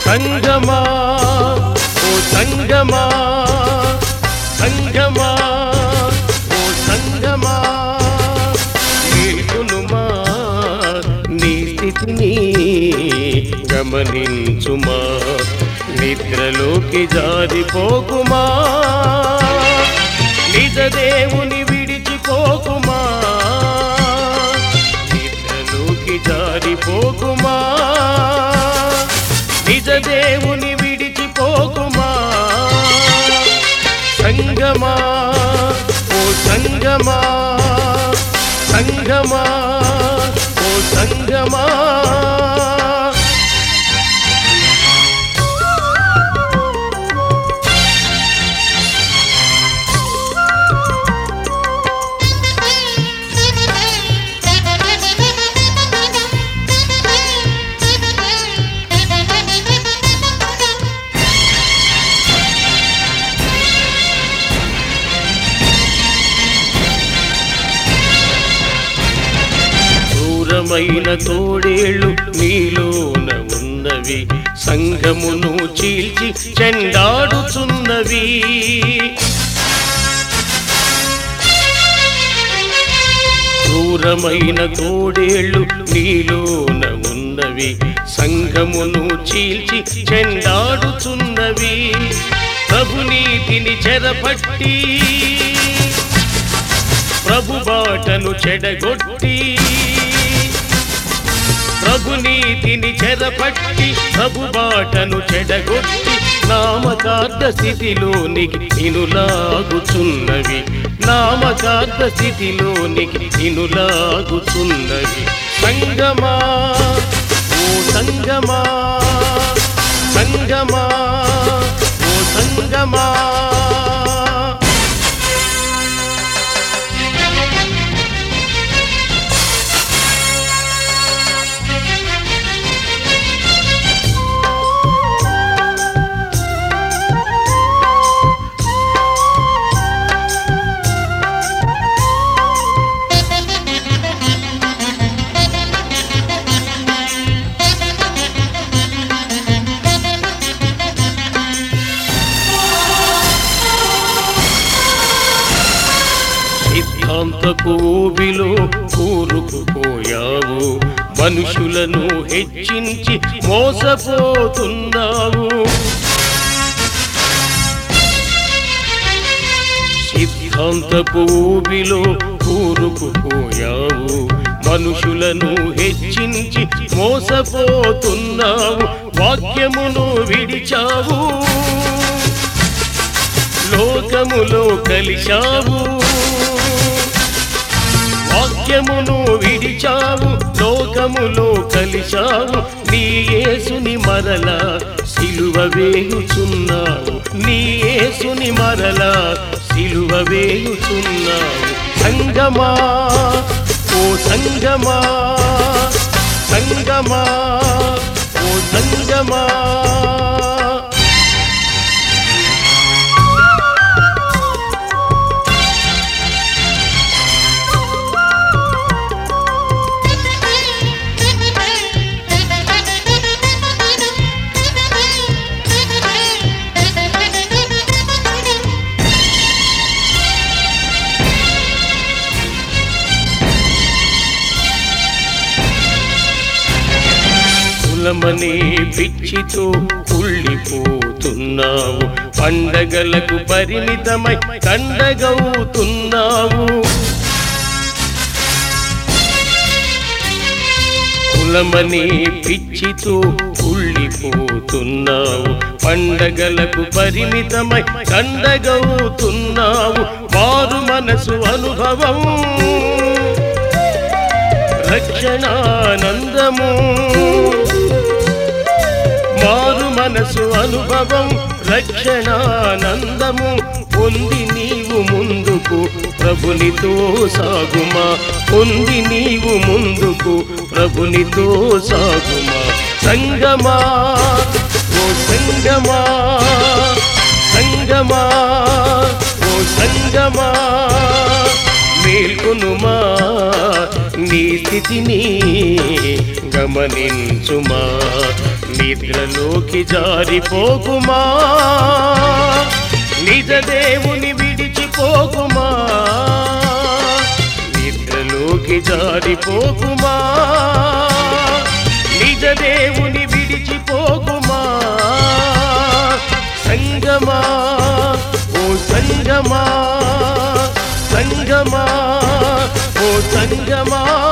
సంగమా ఓ సంగమా సంగమా ఓ సంగమా మేల్కొనుమా నీ స్థితిని గమనించుమా నిద్రలోకి జారిపోకుమా నిజ దేవుని విడిచిపోకుమా నిద్రలోకి జారిపోకుమా నిజ దేవుని విడిచిపోకుమా సంగమా ఓ సంగమా సంగమా ఓ సంగమా క్రూరమైన తోడేళ్ళు నీలోన ఉన్నవి సంఘమును చీల్చి చెండాడుచున్నవి క్రూరమైన తోడేళ్ళు నీలోన ఉన్నవి సంఘమును చీల్చి చెండాడుచున్నవి ప్రభు నీతిని చెరపట్టి ప్రభు బాటను చెడగొట్టి ప్రభు నీతిని చెరపట్టి ప్రభు బాటను చెడగొట్టి నామకార్థ స్థితిలోనికి ఇనులాగుచున్నవి నామకార్థ స్థితిలోనికి ఇనులాగుచున్నవి సంగమా ఓ సంగమా సంగమా ఓ సంగమా సిద్ధాంతపు ఊబిలో కూరుకుపోయావు మనుషులను హెచ్చించి మోసపోతున్నావు సిద్ధాంతపు ఊబిలో కూరుకుపోయావు మనుషులను హెచ్చించి మోసపోతున్నావు వాక్యమును విడిచావు లోకములో కలిశావు వాక్యమును విడిచావు లోకములో కలిశావు నీ యేసుని మరల సిలువ వేయుచున్నావు నీ యేసుని మరల సిలువ వేయుచున్నావు సంగమా ఓ సంగమా సంగమా ఓ సంగమా కులమనే పిచ్చితో కుళ్ళిపోతున్నావు పండగలకు పరిమితమై కండగవుతున్నావు కులమనే పిచ్చితో కుళ్ళిపోతున్నావు పండగలకు పరిమితమై కండగవుతున్నావు మారు మనసు అనుభవం రక్షణానందము మారు మనసు అనుభవం రక్షణానందము పొంది నీవు ముందుకు ప్రభునితో సాగుమా పొంది నీవు ముందుకు ప్రభునితో సాగుమా సంగమా ఓ సంగమా సంగమా ఓ సంగమా మేల్కొనుమా నీ స్థితిని గమనించుమా నిద్రలోకి జారిపోకుమా నిజ దేవుని విడిచిపోకుమా నిద్రలోకి జారిపోకుమా నిజ దేవుని విడిచిపోకుమా సంగమా ఓ సంగమా సంగమా ఓ సంగమా